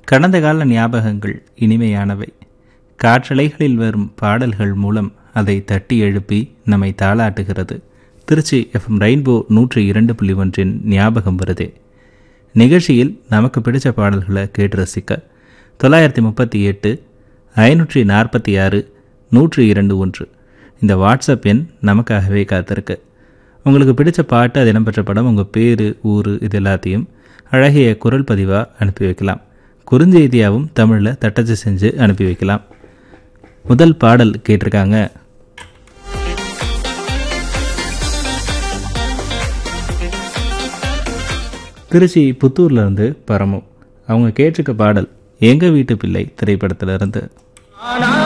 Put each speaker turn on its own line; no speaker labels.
கடந்த கால ஞாபகங்கள் இனிமையானவை காற்றலைகளில் வரும் பாடல்கள் மூலம் அதை தட்டி எழுப்பி நம்மை தாளாட்டுகிறது திருச்சி எஃப்எம் ரெயின்போ நூற்றி இரண்டு புள்ளி ஒன்றின் ஞாபகம் வருதே நிகழ்ச்சியில் நமக்கு பிடிச்ச பாடல்களை கேட்டு ரசிக்க தொள்ளாயிரத்தி முப்பத்தி எட்டு ஐநூற்றி நாற்பத்தி ஆறு நூற்றி இரண்டு ஒன்று இந்த வாட்ஸ்அப் எண் நமக்காகவே காத்திருக்கு உங்களுக்கு பிடிச்ச பாட்டு அது இடம்பெற்ற படம் உங்கள் பேர் ஊர் இது எல்லாத்தையும் அழகிய குரல் பதிவாக அனுப்பி வைக்கலாம் குறுஞ்செய்தியாகவும் தமிழில் தட்டச்சு செஞ்சு அனுப்பி வைக்கலாம் முதல் பாடல் கேட்டிருக்காங்க திருச்சி புத்தூர்ல இருந்து பரமு அவங்க கேட்டிருக்க பாடல் எங்க வீட்டு பிள்ளை திரைப்படத்திலிருந்து